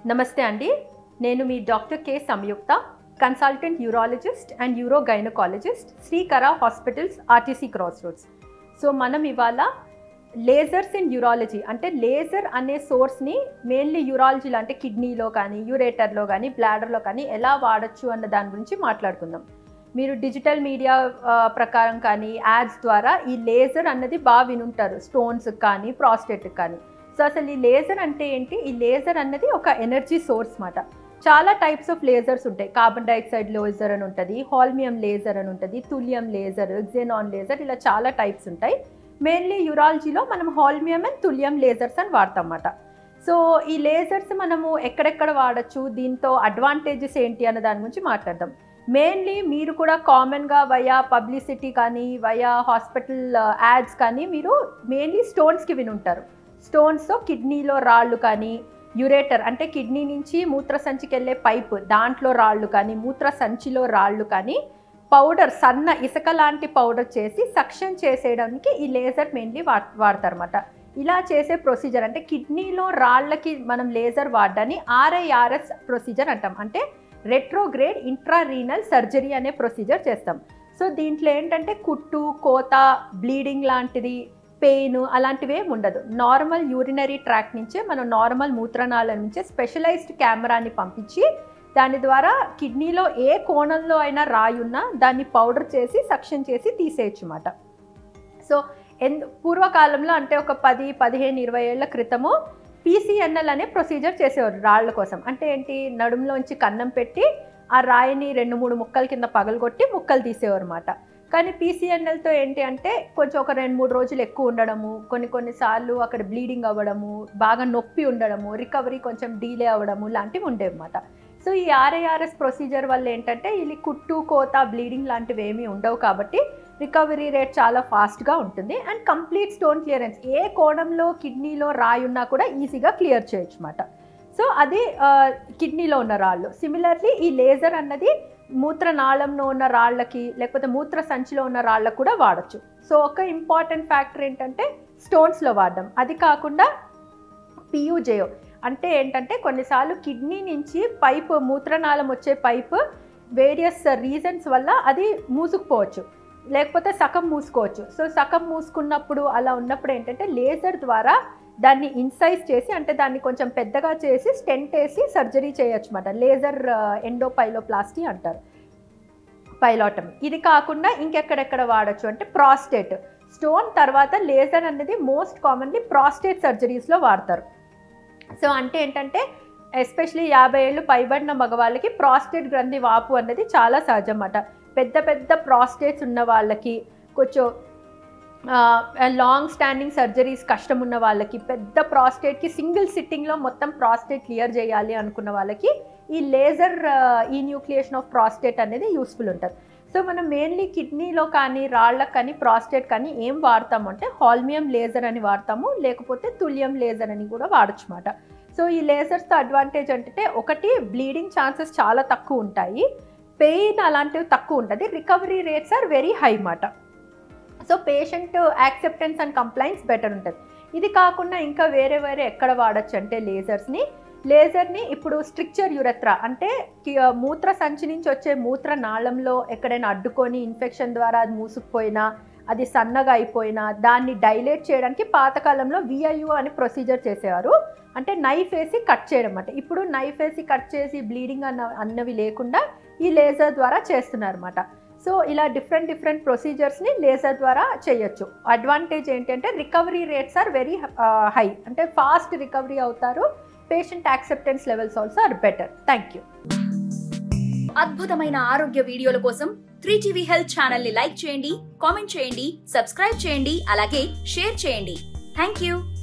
నమస్తే అండి నేను మీ doctor K Samyukta consultant urologist and uro gynaecologist Srikara hospitals RTC cross roads so మనం ఇవాళ లేజర్స్ ఇన్ యూరాలజీ అంటే లేజర్ అనే సోర్స్ని మెయిన్లీ యూరాలజీలో అంటే కిడ్నీలో కానీ యూరేటర్లో కానీ బ్లాడర్లో కానీ ఎలా వాడచ్చు అన్న దాని గురించి మాట్లాడుకుందాం మీరు డిజిటల్ మీడియా ఆ, ప్రకారం కానీ యాడ్స్ ద్వారా ఈ లేజర్ అన్నది బాగా వినుంటారు స్టోన్స్ కానీ ప్రాస్టేట్ కానీ సో అసలు ఈ లేజర్ అంటే ఏంటి ఈ లేజర్ అన్నది ఒక ఎనర్జీ సోర్స్ మాట చాలా టైప్స్ ఆఫ్ లేజర్స్ ఉంటాయి కార్బన్ డైఆక్సైడ్ లేజర్ అని ఉంటుంది హాల్మియం లేజర్ అని ఉంటుంది తులియం లేజర్ xenon లేజర్ ఇలా చాలా టైప్స్ ఉంటాయి మెయిన్లీ యూరాలజీలో మనం హాల్మియం అండ్ తులియం లేజర్స్ అని వాడతాం అన్నమాట సో ఈ లేజర్స్ మనము ఎక్కడెక్కడ వాడచ్చు దీంతో అడ్వాంటేజెస్ ఏంటి అన్న దాని గురించి మాట్లాడదాం మెయిన్లీ మీరు కూడా కామన్గా వయా పబ్లిసిటీ కానీ వయా హాస్పిటల్ యాడ్స్ కానీ మీరు మెయిన్లీ స్టోన్స్కి వినుంటారు స్టోన్స్తో కిడ్నీలో రాళ్ళు కానీ యురేటర్ అంటే కిడ్నీ నుంచి మూత్ర సంచికి వెళ్ళే పైప్ దాంట్లో రాళ్ళు కానీ మూత్ర సంచిలో రాళ్ళు కానీ పౌడర్ సన్న ఇసుక లాంటి పౌడర్ చేసి సక్షన్ చేసేయడానికి ఈ లేజర్ మెయిన్లీ వా వాడతారన్నమాట ఇలా చేసే ప్రొసీజర్ అంటే కిడ్నీలో రాళ్ళకి మనం లేజర్ వాడడాన్ని ఆర్ఐఆర్ఎస్ ప్రొసీజర్ అంటాం అంటే రెట్రోగ్రేడ్ ఇంట్రారీనల్ సర్జరీ అనే ప్రొసీజర్ చేస్తాం సో దీంట్లో ఏంటంటే కుట్టు కోత బ్లీడింగ్ లాంటిది పెయిన్ అలాంటివి ఏమి ఉండదు నార్మల్ యూరినరీ ట్రాక్ నుంచే మనం నార్మల్ మూత్రనాళం నుంచే స్పెషలైజ్డ్ కెమెరాని పంపించి దాని ద్వారా కిడ్నీలో ఏ కోణంలో అయినా రాయి ఉన్నా దాన్ని పౌడర్ చేసి సక్షన్ చేసి తీసేయచ్చు అన్నమాట సో ఎన్ పూర్వకాలంలో అంటే ఒక పది పదిహేను ఇరవై ఏళ్ల క్రితము పీసీఎన్ఎల్ అనే ప్రొసీజర్ చేసేవారు రాళ్ళ కోసం అంటే ఏంటి నడుములోంచి కన్నం పెట్టి ఆ రాయిని రెండు మూడు ముక్కల కింద పగలగొట్టి ముక్కలు తీసేవారు అనమాట కానీ పీసీఎన్ఎల్తో ఏంటి అంటే కొంచెం ఒక రెండు మూడు రోజులు ఎక్కువ ఉండడము కొన్ని కొన్నిసార్లు అక్కడ బ్లీడింగ్ అవ్వడము బాగా నొప్పి ఉండడము రికవరీ కొంచెం డీలే అవ్వడము లాంటివి ఉండేవి అన్నమాట సో ఈ ఆర్ఐఆర్ఎస్ ప్రొసీజర్ వల్ల ఏంటంటే ఇది కుట్టు కోత బ్లీడింగ్ లాంటివి ఏమీ ఉండవు కాబట్టి రికవరీ రేట్ చాలా ఫాస్ట్గా ఉంటుంది అండ్ కంప్లీట్ స్టోన్ క్లియరెన్స్ ఏ కోణంలో కిడ్నీలో రాయి ఉన్నా కూడా ఈజీగా క్లియర్ చేయొచ్చు అన్నమాట సో అది ఆ, కిడ్నీలో ఉన్న రాళ్ళు సిమిలర్లీ ఈ లేజర్ అన్నది మూత్రనాళంలో ఉన్న రాళ్ళకి లేకపోతే మూత్ర సంచిలో ఉన్న రాళ్ళకు కూడా వాడచ్చు సో ఒక ఇంపార్టెంట్ ఫ్యాక్టర్ ఏంటంటే స్టోన్స్లో వాడడం అది కాకుండా పియూజేయో అంటే ఏంటంటే కొన్నిసార్లు కిడ్నీ నుంచి పైప్ మూత్రనాళం వచ్చే పైప్ వేరియస్ రీజన్స్ వల్ల అది మూసుకుపోవచ్చు లేకపోతే సగం మూసుకోవచ్చు సో సగం మూసుకున్నప్పుడు అలా ఉన్నప్పుడు ఏంటంటే లేజర్ ద్వారా దాన్ని ఇన్సైజ్ చేసి అంటే దాన్ని కొంచెం పెద్దగా చేసి స్టెంట్ వేసి సర్జరీ చేయొచ్చు అనమాట లేజర్ ఎండోపైలోప్లాస్టీ అంటారు పైలాటమీ ఇది కాకుండా ఇంకెక్కడెక్కడ వాడచ్చు అంటే ప్రాస్టేట్ స్టోన్ తర్వాత లేజర్ అనేది మోస్ట్ కామన్లీ ప్రాస్టేట్ సర్జరీస్లో వాడతారు సో అంటే ఏంటంటే ఎస్పెషలీ యాభై ఏళ్ళు పైబడిన మగవాళ్ళకి ప్రాస్టేట్ గ్రంథి వాపు అన్నది చాలా సహజం అన్నమాట పెద్ద పెద్ద ప్రాస్టేట్స్ ఉన్న వాళ్ళకి కొంచెం లాంగ్ స్టాండింగ్ సర్జరీస్ కష్టం ఉన్న వాళ్ళకి పెద్ద ప్రాస్టేట్కి సింగిల్ సిట్టింగ్లో మొత్తం ప్రాస్టేట్ క్లియర్ చేయాలి అనుకున్న వాళ్ళకి ఈ లేజర్ ఈ న్యూక్లియేషన్ ఆఫ్ ప్రాస్టేట్ అనేది యూస్ఫుల్ ఉంటుంది సో మనం మెయిన్లీ కిడ్నీలో కానీ రాళ్ళకు కానీ ప్రాస్టేట్ కానీ ఏం వాడతాము అంటే హాల్మియం లేజర్ అని వాడతాము లేకపోతే తులియం లేజర్ అని కూడా వాడచ్చు అన్నమాట సో ఈ లేజర్స్తో అడ్వాంటేజ్ అంటే ఒకటి బ్లీడింగ్ ఛాన్సెస్ చాలా తక్కువ ఉంటాయి పెయిన్ అలాంటివి తక్కువ ఉంటుంది recovery rates are very high మాట so patient acceptance and complaints better ఉంటుంది ఇది కాకుండా ఇంకా వేరే వేరే ఎక్కడ వాడచ్చు అంటే లేజర్స్ని లేజర్ని ఇప్పుడు స్ట్రిక్చర్ యురత్రా అంటే కి- మూత్ర సంచి నుంచి వచ్చే మూత్ర నాళంలో ఎక్కడైనా అడ్డుకొని ఇన్ఫెక్షన్ ద్వారా అది మూసుకుపోయినా అది సన్నగా అయిపోయినా దాన్ని డైలేట్ చేయడానికి పాతకాలంలో విఐయు అని ప్రొసీజర్ చేసేవారు అంటే నైఫ్ వేసి కట్ చేయడం అన్నమాట ఇప్పుడు నైఫ్ వేసి కట్ చేసి బ్లీడింగ్ అన్న అన్నవి లేకుండా ఈ లేజర్ ద్వారా చేస్తున్నారు అనమాట సో ఇలా డిఫరెంట్ డిఫరెంట్ ప్రొసీజర్స్ని లేజర్ ద్వారా చేయొచ్చు అడ్వాంటేజ్ ఏంటంటే recovery rates are very high అంటే ఫాస్ట్ రికవరీ అవుతారు patient acceptance levels also are better thank you అద్భుతమైన ఆరోగ్య వీడియోల కోసం త్రీ టీవీ హెల్త్ ఛానల్ ని లైక్ చేయండి కామెంట్ చేయండి సబ్స్క్రైబ్ చేయండి అలాగే షేర్ చేయండి థ్యాంక్ యూ